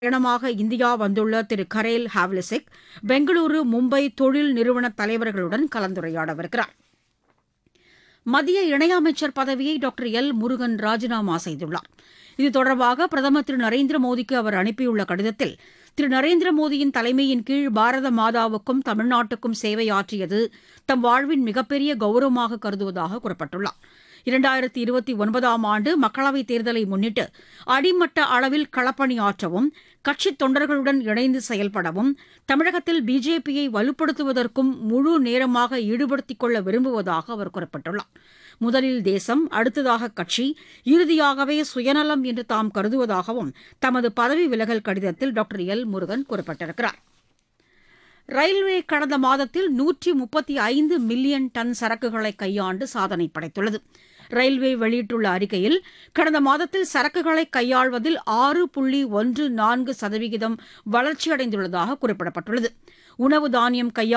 பயணமாக இந்தியா வந்துள்ள திரு கரேல் ஹாவ்லிசிக் பெங்களூரு மும்பை தொழில் நிறுவன தலைவர்களுடன் கலந்துரையாடவிருக்கிறார் மத்திய இணையமைச்சர் பதவியை டாக்டர் எல் முருகன் ராஜினாமா செய்துள்ளார் இது தொடர்பாக பிரதமர் திரு நரேந்திர மோடிக்கு அவர் அனுப்பியுள்ள கடிதத்தில் திரு நரேந்திர மோடியின் தலைமையின் கீழ் பாரத மாதாவுக்கும் தமிழ்நாட்டுக்கும் சேவையாற்றியது தம் வாழ்வின் மிகப்பெரிய கௌரவமாக கருதுவதாக குறிப்பிட்டுள்ளார் இரண்டாயிரத்தி இருபத்தி ஒன்பதாம் ஆண்டு மக்களவைத் தேர்தலை முன்னிட்டு அடிமட்ட அளவில் களப்பணியாற்றவும் கட்சித் தொண்டர்களுடன் இணைந்து செயல்படவும் தமிழகத்தில் பிஜேபியை வலுப்படுத்துவதற்கும் முழு நேரமாக ஈடுபடுத்திக் கொள்ள விரும்புவதாக அவர் குறிப்பிட்டுள்ளார் முதலில் தேசம் அடுத்ததாக கட்சி இறுதியாகவே சுயநலம் என்று தாம் கருதுவதாகவும் தமது பதவி விலகல் கடிதத்தில் டாக்டர் எல் முருகன் குறிப்பிட்டிருக்கிறார் ரயில்வே கடந்த மாதத்தில் நூற்றி முப்பத்தி ஐந்து மில்லியன் டன் சரக்குகளை கையாண்டு சாதனை படைத்துள்ளது ரயில்வே வெளியிட்டுள்ள அறிக்கையில் கடந்த மாதத்தில் சரக்குகளை கையாள்வதில் ஆறு புள்ளி ஒன்று நான்கு சதவிகிதம் வளர்ச்சியடைந்துள்ளதாக குறிப்பிடப்பட்டுள்ளது உணவு தானியம் கையாள்